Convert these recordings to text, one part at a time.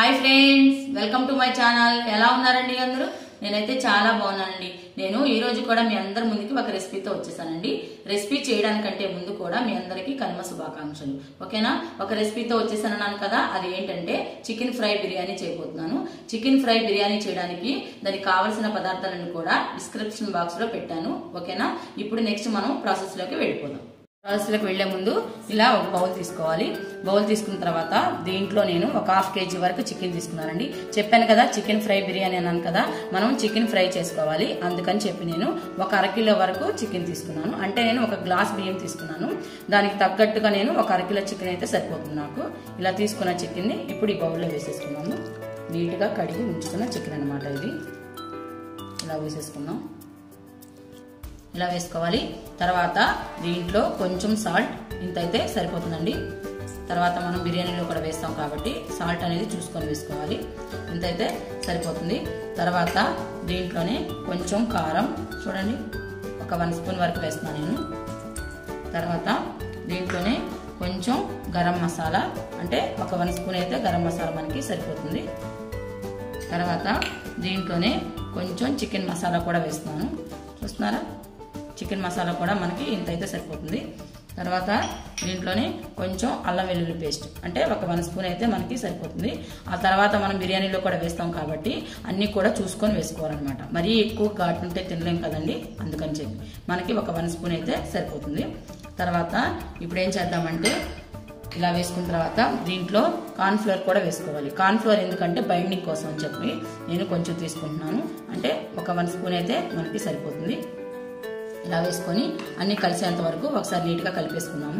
hi friends welcome to my channel ఎలా ఉన్నారండి అందరూ నేనైతే చాలా బాగున్నానండి నేను ఈ రోజు కూడా మీ అందరి ముందుకి ఒక రెసిపీతో వచ్చేసానండి రెసిపీ చేయడానికంటే ముందు కూడా మీ అందరికీ కనుమ శుభాకాంక్షలు ఓకేనా ఒక రెసిపీతో వచ్చేసానన్నాను కదా అది ఏంటంటే చికెన్ ఫ్రై బిర్యానీ చేయబోతున్నాను చికెన్ ఫ్రై బిర్యానీ చేయడానికి దానికి కావలసిన పదార్థాలను కూడా డిస్క్రిప్షన్ బాక్స్ లో పెట్టాను ఓకేనా ఇప్పుడు నెక్స్ట్ మనం ప్రాసెస్ లోకి వెళ్ళిపోదాం ప్రాసెస్లోకి వెళ్లే ముందు ఇలా ఒక బౌల్ తీసుకోవాలి బౌల్ తీసుకున్న తర్వాత దీంట్లో నేను ఒక హాఫ్ కేజీ వరకు చికెన్ తీసుకున్నానండి చెప్పాను కదా చికెన్ ఫ్రై బిర్యానీ అన్నాను కదా మనం చికెన్ ఫ్రై చేసుకోవాలి అందుకని చెప్పి నేను ఒక అరకిలో వరకు చికెన్ తీసుకున్నాను అంటే నేను ఒక గ్లాస్ బియ్యం తీసుకున్నాను దానికి తగ్గట్టుగా నేను ఒక అరకిలో చికెన్ అయితే సరిపోతుంది నాకు ఇలా తీసుకున్న చికెన్ని ఇప్పుడు ఈ బౌల్లో వేసేసుకున్నాము నీట్గా కడిగి ఉంచుకున్న చికెన్ అనమాట ఇది ఇలా వేసేసుకున్నాం ఇలా వేసుకోవాలి తర్వాత దీంట్లో కొంచెం సాల్ట్ ఇంత అయితే సరిపోతుందండి తర్వాత మనం బిర్యానీలో కూడా వేస్తాం కాబట్టి సాల్ట్ అనేది చూసుకొని వేసుకోవాలి ఇంత అయితే సరిపోతుంది తర్వాత దీంట్లోనే కొంచెం కారం చూడండి ఒక వన్ స్పూన్ వరకు వేస్తున్నాను నేను తర్వాత దీంట్లోనే కొంచెం గరం మసాలా అంటే ఒక వన్ స్పూన్ అయితే గరం మసాలా మనకి సరిపోతుంది తర్వాత దీంట్లోనే కొంచెం చికెన్ మసాలా కూడా వేస్తున్నాను చూస్తున్నారా చికెన్ మసాలా కూడా మనకి ఇంత అయితే సరిపోతుంది తర్వాత దీంట్లోనే కొంచెం అల్లం వెల్లుల్లి పేస్ట్ అంటే ఒక వన్ స్పూన్ అయితే మనకి సరిపోతుంది ఆ తర్వాత మనం బిర్యానీలో కూడా వేస్తాం కాబట్టి అన్నీ కూడా చూసుకొని వేసుకోవాలన్నమాట మరీ ఎక్కువ ఘాటు ఉంటే తినలేం కదండి అందుకని చెప్పి మనకి ఒక వన్ స్పూన్ అయితే సరిపోతుంది తర్వాత ఇప్పుడు ఏం చేద్దామంటే ఇలా వేసుకున్న తర్వాత దీంట్లో కార్న్ఫ్లోర్ కూడా వేసుకోవాలి కార్న్ఫ్లోర్ ఎందుకంటే బైండింగ్ కోసం అని చెప్పి నేను కొంచెం తీసుకుంటున్నాను అంటే ఒక వన్ స్పూన్ అయితే మనకి సరిపోతుంది ఇలా వేసుకొని అన్ని కలిసేంత వరకు ఒకసారి నీట్గా కలిపేసుకున్నాము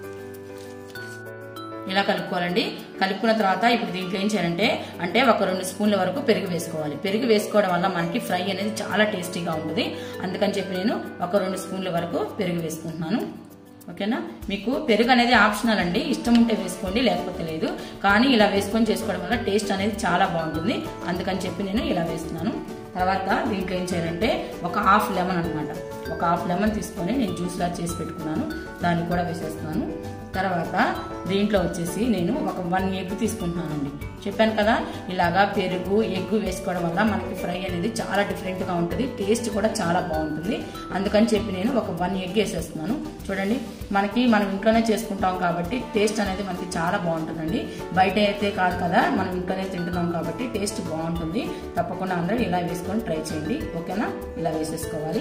ఇలా కలుపుకోవాలండి కలుపుకున్న తర్వాత ఇప్పుడు దీంట్లో ఏం చేయాలంటే అంటే ఒక రెండు స్పూన్ల వరకు పెరుగు వేసుకోవాలి పెరుగు వేసుకోవడం వల్ల మనకి ఫ్రై అనేది చాలా టేస్టీగా ఉంటుంది అందుకని చెప్పి నేను ఒక రెండు స్పూన్ల వరకు పెరుగు వేసుకుంటున్నాను ఓకేనా మీకు పెరుగు అనేది ఆప్షనల్ అండి ఇష్టం ఉంటే వేసుకోండి లేకపోతే లేదు కానీ ఇలా వేసుకొని చేసుకోవడం వల్ల టేస్ట్ అనేది చాలా బాగుంటుంది అందుకని చెప్పి నేను ఇలా వేస్తున్నాను తర్వాత దీంట్లో ఏం చేయాలంటే ఒక హాఫ్ లెమన్ అనమాట ఒక హాఫ్ లెమన్ తీసుకొని నేను జ్యూస్లా చేసి పెట్టుకున్నాను దాన్ని కూడా వేసేస్తున్నాను తర్వాత దీంట్లో వచ్చేసి నేను ఒక వన్ ఎగ్ తీసుకుంటున్నానండి చెప్పాను కదా ఇలాగా పెరుగు ఎగ్ వేసుకోవడం వల్ల మనకి ఫ్రై అనేది చాలా డిఫరెంట్గా ఉంటుంది టేస్ట్ కూడా చాలా బాగుంటుంది అందుకని చెప్పి నేను ఒక వన్ ఎగ్ వేసేస్తున్నాను చూడండి మనకి మనం ఇంట్లోనే చేసుకుంటాం కాబట్టి టేస్ట్ అనేది మనకి చాలా బాగుంటుందండి బయట అయితే కాదు కదా మనం ఇంట్లోనే తింటున్నాం కాబట్టి టేస్ట్ బాగుంటుంది తప్పకుండా అందరూ ఇలా వేసుకొని ట్రై చేయండి ఓకేనా ఇలా వేసేసుకోవాలి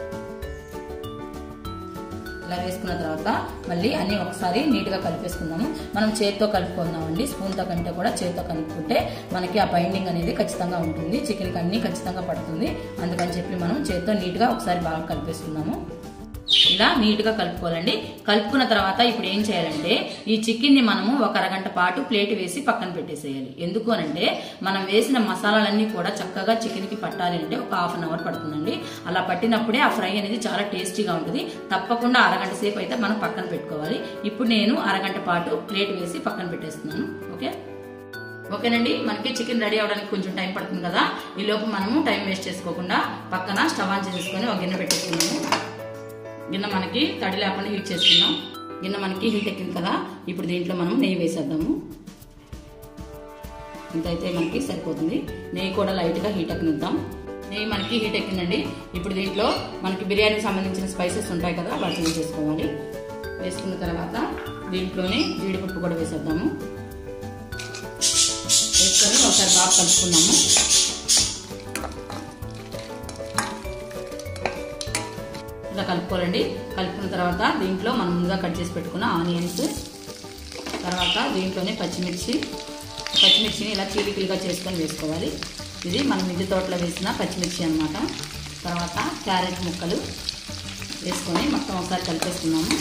ఇలా వేసుకున్న తర్వాత మళ్ళీ అన్ని ఒకసారి నీట్గా కలిపేసుకుందాము మనం చేతితో కలుపుకుందామండి స్పూన్తో కంటే కూడా చేతితో కలుపుకుంటే మనకి ఆ బైండింగ్ అనేది ఖచ్చితంగా ఉంటుంది చికెన్కి అన్ని ఖచ్చితంగా పడుతుంది అందుకని చెప్పి మనం చేతితో నీట్గా ఒకసారి బాగా కలిపేసుకుందాము ఇలా నీట్గా కలుపుకోవాలండి కలుపుకున్న తర్వాత ఇప్పుడు ఏం చేయాలంటే ఈ చికెన్ని మనము ఒక అరగంట పాటు ప్లేట్ వేసి పక్కన పెట్టేసేయాలి ఎందుకు అనంటే మనం వేసిన మసాలాలన్నీ కూడా చక్కగా చికెన్కి పట్టాలి అంటే ఒక హాఫ్ అన్ అవర్ పడుతుందండి అలా పట్టినప్పుడే ఆ ఫ్రై అనేది చాలా టేస్టీగా ఉంటుంది తప్పకుండా అరగంట సేపు అయితే మనం పక్కన పెట్టుకోవాలి ఇప్పుడు నేను అరగంట పాటు ప్లేట్ వేసి పక్కన పెట్టేస్తున్నాను ఓకే ఓకేనండి మనకి చికెన్ రెడీ అవడానికి కొంచెం టైం పడుతుంది కదా ఈ లోపు మనము టైం వేస్ట్ చేసుకోకుండా పక్కన స్టవ్ ఆన్ చేసుకొని ఒక గిన్నె పెట్టేసుకున్నాము గిన్నె మనకి తడి లేకుండా హీట్ చేసుకుందాం గిన్నె మనకి హీట్ ఎక్కింది కదా ఇప్పుడు దీంట్లో మనం నెయ్యి వేసేద్దాము ఇంతైతే మనకి సరిపోతుంది నెయ్యి కూడా లైట్గా హీట్ ఎక్కనిద్దాం నెయ్యి మనకి హీట్ ఎక్కిందండి ఇప్పుడు దీంట్లో మనకి బిర్యానీకి సంబంధించిన స్పైసెస్ ఉంటాయి కదా వాటిని వేసేసుకోవాలి వేసుకున్న తర్వాత దీంట్లోనే జీడిపప్పు కూడా వేసేద్దాము వేసుకొని ఒకసారి బాగా కలుపుకున్నాము ఇలా కలుపుకోవాలండి కలుపుకున్న తర్వాత దీంట్లో మనం ముందుగా కట్ చేసి పెట్టుకున్న ఆనియన్స్ తర్వాత దీంట్లోనే పచ్చిమిర్చి పచ్చిమిర్చిని ఇలా చీలికలుగా చేసుకొని వేసుకోవాలి ఇది మనం మిద్దె తోటలో వేసిన పచ్చిమిర్చి అనమాట తర్వాత క్యారెట్ ముక్కలు వేసుకొని మొత్తం ఒకసారి కలిపేసుకున్నాము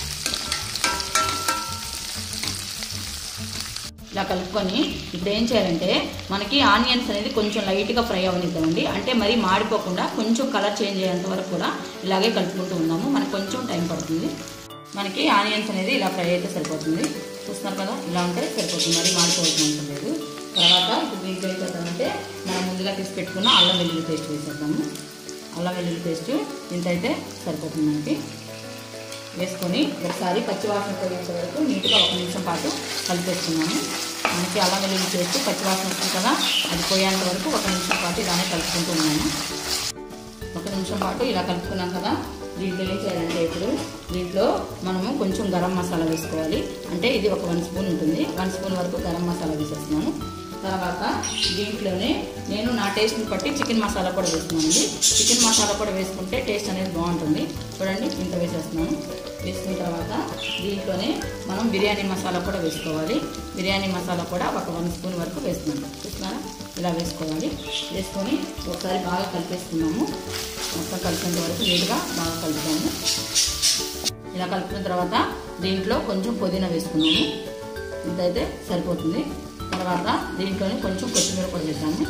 ఇలా కలుపుకొని ఇప్పుడు ఏం చేయాలంటే మనకి ఆనియన్స్ అనేది కొంచెం లైట్గా ఫ్రై అవనిద్దామండి అంటే మరీ మాడిపోకుండా కొంచెం కలర్ చేంజ్ అయ్యేంత వరకు కూడా ఇలాగే కలుపుకుంటూ ఉన్నాము మనకు కొంచెం టైం పడుతుంది మనకి ఆనియన్స్ అనేది ఇలా ఫ్రై అయితే సరిపోతుంది చూస్తున్నారు కదా ఇలా ఉంటే సరిపోతుంది మరి మాడిపోవాల్సిన అవసరం లేదు తర్వాత ఇప్పుడు దీంట్లో ఏం చేద్దామంటే మనం ముందుగా తీసి పెట్టుకున్న అల్లం వెల్లుల్లి పేస్ట్ వేసేద్దాము అల్లం వెల్లుల్లి పేస్ట్ ఇంత అయితే సరిపోతుంది మనకి వేసుకొని ఒకసారి పచ్చివాసన పోయేంత వరకు నీట్గా ఒక నిమిషం పాటు కలిపేసుకున్నాము మనకి అల్లం వెల్లుల్లి పేస్ట్ పచ్చివాసన వస్తుంది కదా అది పోయేంత వరకు ఒక నిమిషం పాటు ఇలానే కలుపుకుంటూ ఉన్నాను ఒక నిమిషం పాటు ఇలా కలుపుకున్నాం కదా దీంట్లో ఏం చేయాలంటే ఇప్పుడు దీంట్లో మనము కొంచెం గరం మసాలా వేసుకోవాలి అంటే ఇది ఒక వన్ స్పూన్ ఉంటుంది వన్ స్పూన్ వరకు గరం మసాలా వేసేస్తున్నాను తర్వాత దీంట్లోనే నేను నా టేస్ట్ని బట్టి చికెన్ మసాలా కూడా వేస్తున్నానండి చికెన్ మసాలా కూడా వేసుకుంటే టేస్ట్ అనేది బాగుంటుంది చూడండి ఇంత వేసేస్తున్నాను వేసుకున్న తర్వాత దీంట్లోనే మనం బిర్యానీ మసాలా కూడా వేసుకోవాలి బిర్యానీ మసాలా కూడా ఒక వన్ స్పూన్ వరకు వేస్తున్నాను చూస్తున్నారా ఇలా వేసుకోవాలి వేసుకొని ఒకసారి బాగా కలిపేసుకున్నాము మొత్తం కలిసేంత వరకు నీట్గా బాగా కలుపుతాము ఇలా కలుపుకున్న తర్వాత దీంట్లో కొంచెం పుదీనా వేసుకున్నాము ఇంతైతే సరిపోతుంది తర్వాత దీంట్లోనే కొంచెం కొత్తిమీర కూడా వేసాము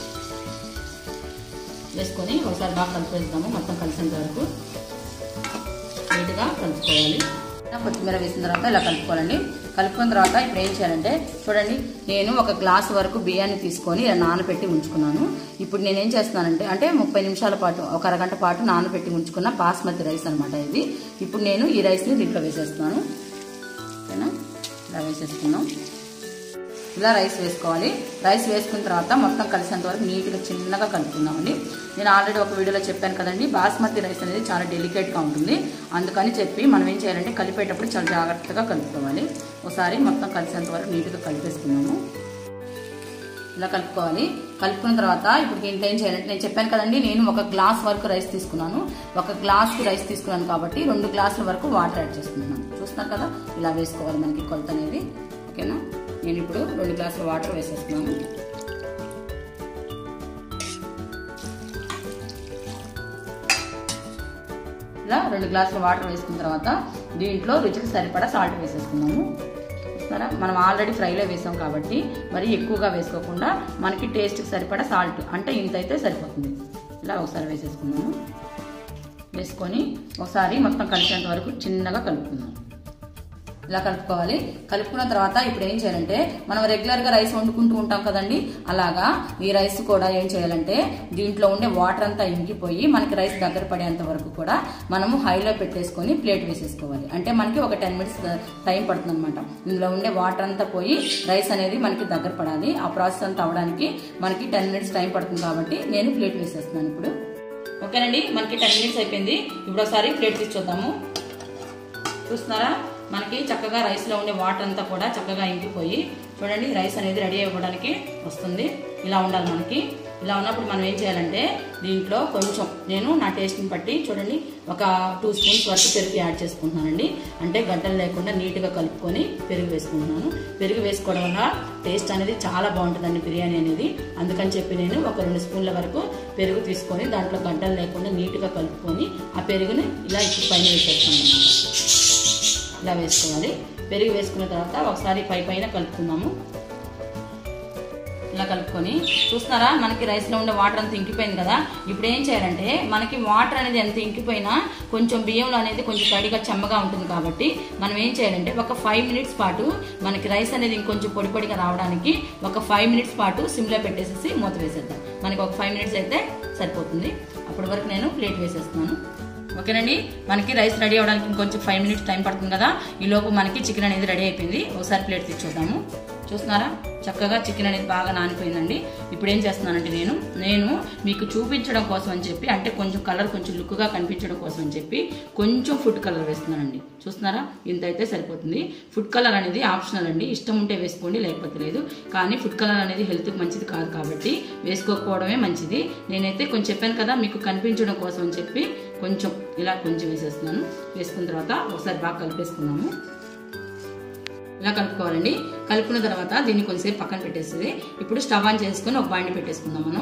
వేసుకొని ఒకసారి బాగా కలిపేస్తాము మొత్తం కలిసేంత వరకు నీట్గా కలుపుకోవాలి కొత్తిమీర వేసిన తర్వాత ఇలా కలుపుకోవాలండి కలుపుకున్న తర్వాత ఇప్పుడు ఏం చేయాలంటే చూడండి నేను ఒక గ్లాస్ వరకు బియ్యాన్ని తీసుకొని ఇలా నానబెట్టి ఉంచుకున్నాను ఇప్పుడు నేను ఏం చేస్తున్నానంటే అంటే ముప్పై నిమిషాల పాటు ఒక అరగంట పాటు నానబెట్టి ఉంచుకున్న బాస్మతి రైస్ అనమాట ఇది ఇప్పుడు నేను ఈ రైస్ని దీంట్లో వేసేస్తున్నాను ఓకేనా ఇలా వేసేసుకున్నాం ఇలా రైస్ వేసుకోవాలి రైస్ వేసుకున్న తర్వాత మొత్తం కలిసేంత వరకు నీట్గా చిన్నగా కలుపుకుందామండి నేను ఆల్రెడీ ఒక వీడియోలో చెప్పాను కదండి బాస్మతి రైస్ అనేది చాలా డెలికేట్గా ఉంటుంది అందుకని చెప్పి మనం ఏం చేయాలంటే కలిపేటప్పుడు చాలా జాగ్రత్తగా కలుపుకోవాలి ఒకసారి మొత్తం కలిసేంత వరకు నీట్గా కలిపేసుకున్నాము ఇలా కలుపుకోవాలి కలుపుకున్న తర్వాత ఇప్పుడు దీంట్లో ఏం చేయాలంటే నేను చెప్పాను కదండి నేను ఒక గ్లాస్ వరకు రైస్ తీసుకున్నాను ఒక గ్లాస్కి రైస్ తీసుకున్నాను కాబట్టి రెండు గ్లాసుల వరకు వాటర్ యాడ్ చేసుకుంటున్నాను చూస్తున్నారు కదా ఇలా వేసుకోవాలి మనకి కొలత అనేది ఓకేనా నేను ఇప్పుడు రెండు గ్లాసుల వాటర్ వేసేస్తున్నాను ఇలా రెండు గ్లాసుల వాటర్ వేసుకున్న తర్వాత దీంట్లో రుచికి సరిపడా సాల్ట్ వేసేసుకున్నాము చూస్తున్నారా మనం ఆల్రెడీ ఫ్రైలో వేసాం కాబట్టి మరి ఎక్కువగా వేసుకోకుండా మనకి టేస్ట్కి సరిపడా సాల్ట్ అంటే ఇంత అయితే సరిపోతుంది ఇలా ఒకసారి వేసేసుకున్నాము వేసుకొని ఒకసారి మొత్తం కలిసేంత వరకు చిన్నగా కలుపుకుందాం ఇలా కలుపుకోవాలి కలుపుకున్న తర్వాత ఇప్పుడు ఏం చేయాలంటే మనం రెగ్యులర్గా రైస్ వండుకుంటూ ఉంటాం కదండి అలాగా ఈ రైస్ కూడా ఏం చేయాలంటే దీంట్లో ఉండే వాటర్ అంతా ఇంకిపోయి మనకి రైస్ దగ్గర పడేంత వరకు కూడా మనము హైలో పెట్టేసుకొని ప్లేట్ వేసేసుకోవాలి అంటే మనకి ఒక టెన్ మినిట్స్ టైం పడుతుంది అనమాట ఇందులో ఉండే వాటర్ అంతా పోయి రైస్ అనేది మనకి దగ్గర పడాలి ఆ ప్రాసెస్ అంతా అవడానికి మనకి టెన్ మినిట్స్ టైం పడుతుంది కాబట్టి నేను ప్లేట్ వేసేస్తున్నాను ఇప్పుడు ఓకేనండి మనకి టెన్ మినిట్స్ అయిపోయింది ఇప్పుడు ఒకసారి ప్లేట్ తీసి చూద్దాము చూస్తున్నారా మనకి చక్కగా రైస్లో ఉండే వాటర్ అంతా కూడా చక్కగా ఇంకిపోయి చూడండి రైస్ అనేది రెడీ అవ్వడానికి వస్తుంది ఇలా ఉండాలి మనకి ఇలా ఉన్నప్పుడు మనం ఏం చేయాలంటే దీంట్లో కొంచెం నేను నా టేస్ట్ని బట్టి చూడండి ఒక టూ స్పూన్స్ వరకు పెరుగు యాడ్ చేసుకుంటున్నానండి అంటే గడ్డలు లేకుండా నీట్గా కలుపుకొని పెరుగు వేసుకుంటున్నాను పెరుగు వేసుకోవడం వల్ల టేస్ట్ అనేది చాలా బాగుంటుందండి బిర్యానీ అనేది అందుకని చెప్పి నేను ఒక రెండు స్పూన్ల వరకు పెరుగు తీసుకొని దాంట్లో గడ్డలు లేకుండా నీట్గా కలుపుకొని ఆ పెరుగుని ఇలా ఇప్పుడు పైన వేసేస్తాను ఇలా వేసుకోవాలి పెరుగు వేసుకున్న తర్వాత ఒకసారి పై పైన కలుపుకుందాము ఇలా కలుపుకొని చూస్తున్నారా మనకి రైస్లో ఉండే వాటర్ అంతా ఇంకిపోయింది కదా ఇప్పుడు ఏం చేయాలంటే మనకి వాటర్ అనేది ఎంత ఇంకిపోయినా కొంచెం బియ్యంలో అనేది కొంచెం తడిగా చెమ్మగా ఉంటుంది కాబట్టి మనం ఏం చేయాలంటే ఒక ఫైవ్ మినిట్స్ పాటు మనకి రైస్ అనేది ఇంకొంచెం పొడి పొడిగా రావడానికి ఒక ఫైవ్ మినిట్స్ పాటు సిమ్లో పెట్టేసేసి మూత వేసేద్దాం మనకి ఒక ఫైవ్ మినిట్స్ అయితే సరిపోతుంది అప్పటి వరకు నేను ప్లేట్ వేసేస్తున్నాను ఓకేనండి మనకి రైస్ రెడీ అవడానికి ఇంకొంచెం ఫైవ్ మినిట్స్ టైం పడుతుంది కదా ఈ లోపు మనకి చికెన్ అనేది రెడీ అయిపోయింది ఒకసారి ప్లేట్ తెచ్చుద్దాము చూస్తున్నారా చక్కగా చికెన్ అనేది బాగా నానిపోయిందండి ఇప్పుడు ఏం చేస్తున్నానంటే నేను నేను మీకు చూపించడం కోసం అని చెప్పి అంటే కొంచెం కలర్ కొంచెం లుక్గా కనిపించడం కోసం అని చెప్పి కొంచెం ఫుడ్ కలర్ వేస్తున్నానండి చూస్తున్నారా ఇంత అయితే సరిపోతుంది ఫుడ్ కలర్ అనేది ఆప్షనల్ అండి ఇష్టం ఉంటే వేసుకోండి లేకపోతే లేదు కానీ ఫుడ్ కలర్ అనేది హెల్త్కి మంచిది కాదు కాబట్టి వేసుకోకపోవడమే మంచిది నేనైతే కొంచెం చెప్పాను కదా మీకు కనిపించడం కోసం అని చెప్పి కొంచెం ఇలా కొంచెం వేసేస్తున్నాను వేసుకున్న తర్వాత ఒకసారి బాగా కలిపేసుకున్నాము ఇలా కలుపుకోవాలండి కలుపుకున్న తర్వాత దీన్ని కొంచెంసేపు పక్కన పెట్టేస్తుంది ఇప్పుడు స్టవ్ ఆన్ చేసుకుని ఒక బాండి పెట్టేసుకుందాం మనం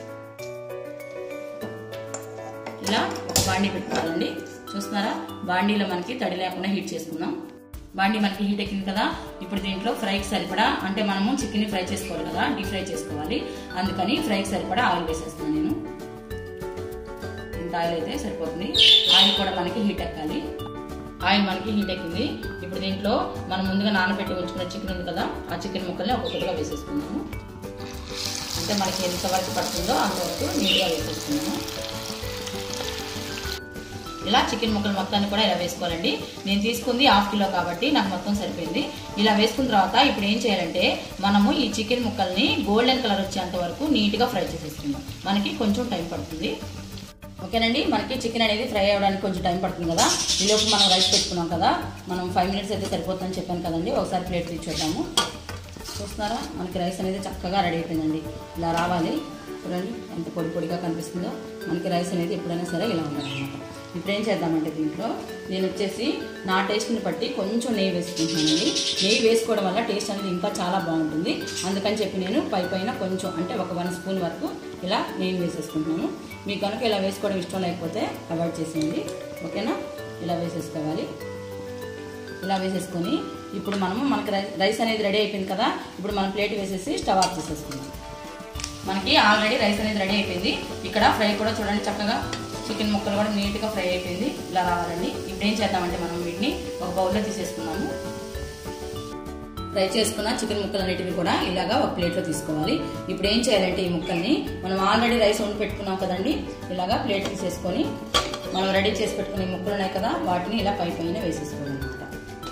ఇలా ఒక బాండి పెట్టుకోవాలండి చూస్తున్నారా బాండీలో మనకి తడి లేకుండా హీట్ చేసుకుందాం బాండి మనకి హీట్ ఎక్కింది కదా ఇప్పుడు దీంట్లో ఫ్రైకి సరిపడా అంటే మనము చికెన్ ఫ్రై చేసుకోవాలి కదా డీప్ ఫ్రై చేసుకోవాలి అందుకని ఫ్రైకి సరిపడా ఆయిల్ వేసేస్తున్నాను నేను ఇంత ఆయిల్ అయితే సరిపోతుంది ఆయిల్ కూడా మనకి హీట్ ఎక్కాలి ఆయిల్ మనకి హీట్ ఎక్కింది ఇప్పుడు దీంట్లో మనం ముందుగా నానబెట్టి ఉంచుకున్న చికెన్ ఉంది కదా ఆ చికెన్ ముక్కల్ని ఒక్కొక్కటిగా వేసేసుకున్నాము అంటే మనకి ఎంతవరకు పడుతుందో అంతవరకు నీట్గా వేసేసుకున్నాము ఇలా చికెన్ ముక్కలు మొత్తాన్ని కూడా ఇలా వేసుకోవాలండి నేను తీసుకుంది హాఫ్ కిలో కాబట్టి నాకు మొత్తం సరిపోయింది ఇలా వేసుకున్న తర్వాత ఇప్పుడు ఏం చేయాలంటే మనము ఈ చికెన్ ముక్కల్ని గోల్డెన్ కలర్ వచ్చేంత వరకు నీట్గా ఫ్రై చేసేసుకుందాం మనకి కొంచెం టైం పడుతుంది ఓకేనండి మనకి చికెన్ అనేది ఫ్రై అవ్వడానికి కొంచెం టైం పడుతుంది కదా ఈలోపు మనం రైస్ పెట్టుకున్నాం కదా మనం ఫైవ్ మినిట్స్ అయితే సరిపోతుందని చెప్పాను కదండి ఒకసారి ప్లేట్ తీర్చొద్దాము చూస్తున్నారా మనకి రైస్ అనేది చక్కగా రెడీ అయిపోయిందండి ఇలా రావాలి చూడండి ఎంత పొడి పొడిగా కనిపిస్తుందో మనకి రైస్ అనేది ఎప్పుడైనా సరే ఇలా ఉండాలన్నమాట ఇప్పుడు ఏం చేద్దామంటే దీంట్లో నేను వచ్చేసి నా టేస్ట్ని బట్టి కొంచెం నెయ్యి వేసుకుంటున్నానండి నెయ్యి వేసుకోవడం వల్ల టేస్ట్ అనేది ఇంకా చాలా బాగుంటుంది అందుకని చెప్పి నేను పై పైన కొంచెం అంటే ఒక వన్ స్పూన్ వరకు ఇలా నెయ్యి వేసేసుకుంటున్నాను మీకు కనుక ఇలా వేసుకోవడం ఇష్టం లేకపోతే అవాయిడ్ చేసేయండి ఓకేనా ఇలా వేసేసుకోవాలి ఇలా వేసేసుకొని ఇప్పుడు మనము మనకి రై- రైస్ అనేది రెడీ అయిపోయింది కదా ఇప్పుడు మనం ప్లేట్ వేసేసి స్టవ్ ఆఫ్ చేసేసుకుందాం మనకి ఆల్రెడీ రైస్ అనేది రెడీ అయిపోయింది ఇక్కడ ఫ్రై కూడా చూడండి చక్కగా చికెన్ ముక్కలు కూడా నీట్గా ఫ్రై అయిపోయింది ఇలా రావాలండి ఇప్పుడు ఏం చేద్దామంటే మనం వీటిని ఒక బౌల్లో తీసేసుకున్నాము ఫ్రై చేసుకున్న చికెన్ ముక్కలన్నిటిని కూడా ఇలాగా ఒక ప్లేట్లో తీసుకోవాలి ఇప్పుడు ఏం చేయాలంటే ఈ ముక్కల్ని మనం ఆల్రెడీ రైస్ వండి పెట్టుకున్నాం కదండి ఇలాగా ప్లేట్ తీసేసుకొని మనం రెడీ చేసి పెట్టుకునే ముక్కలు ఉన్నాయి కదా వాటిని ఇలా పై పైన వేసేసుకోవాలి అనమాట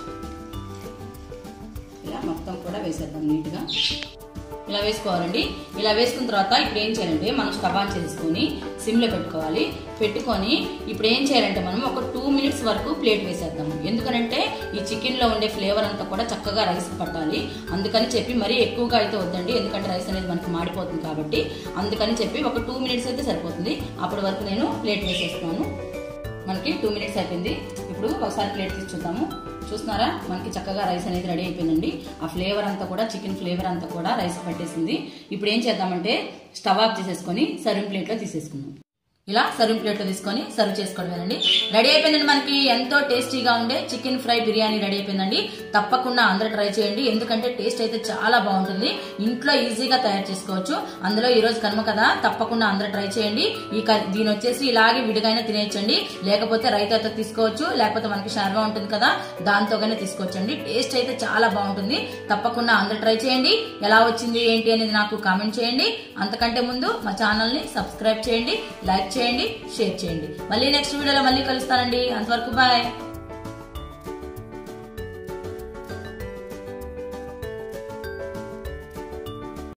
ఇలా మొత్తం కూడా వేసేద్దాం నీట్గా ఇలా వేసుకోవాలండి ఇలా వేసుకున్న తర్వాత ఇప్పుడు ఏం చేయాలంటే మనం స్టవ్ ఆన్ చేసుకొని సిమ్లో పెట్టుకోవాలి పెట్టుకొని ఇప్పుడు ఏం చేయాలంటే మనం ఒక టూ మినిట్స్ వరకు ప్లేట్ వేసేద్దాము ఎందుకనంటే ఈ చికెన్లో ఉండే ఫ్లేవర్ అంతా కూడా చక్కగా రైస్ పట్టాలి అందుకని చెప్పి మరీ ఎక్కువగా అయితే వద్దండి ఎందుకంటే రైస్ అనేది మనకి మాడిపోతుంది కాబట్టి అందుకని చెప్పి ఒక టూ మినిట్స్ అయితే సరిపోతుంది అప్పటి వరకు నేను ప్లేట్ వేసేస్తున్నాను మనకి టూ మినిట్స్ అయిపోయింది ఇప్పుడు ఒకసారి ప్లేట్ తీసి చూద్దాము చూస్తున్నారా మనకి చక్కగా రైస్ అనేది రెడీ అయిపోయిందండి ఆ ఫ్లేవర్ అంతా కూడా చికెన్ ఫ్లేవర్ అంతా కూడా రైస్ పట్టేసింది ఇప్పుడు ఏం చేద్దామంటే స్టవ్ ఆఫ్ చేసేసుకొని సర్వింగ్ ప్లేట్లో తీసేసుకుందాం ఇలా సర్వింగ్ ప్లేట్లో తీసుకొని సర్వ్ చేసుకోవడమేనండి రెడీ అయిపోయిందండి మనకి ఎంతో టేస్టీగా ఉండే చికెన్ ఫ్రై బిర్యానీ రెడీ అయిపోయిందండి తప్పకుండా అందరూ ట్రై చేయండి ఎందుకంటే టేస్ట్ అయితే చాలా బాగుంటుంది ఇంట్లో ఈజీగా తయారు చేసుకోవచ్చు అందులో ఈ రోజు కనుమ కదా తప్పకుండా అందరూ ట్రై చేయండి ఈ క- దీని వచ్చేసి ఇలాగే విడిగానే తినేయచ్చండి లేకపోతే రైతాతో తీసుకోవచ్చు లేకపోతే మనకి షార్వా ఉంటుంది కదా దాంతోగానే తీసుకోవచ్చండి టేస్ట్ అయితే చాలా బాగుంటుంది తప్పకుండా అందరూ ట్రై చేయండి ఎలా వచ్చింది ఏంటి అనేది నాకు కామెంట్ చేయండి అంతకంటే ముందు మా ఛానల్ ని సబ్స్క్రైబ్ చేయండి లైక్ చేయండి షేర్ చేయండి మళ్ళీ నెక్స్ట్ వీడియోలో మళ్ళీ కలుస్తానండి అంతవరకు బాయ్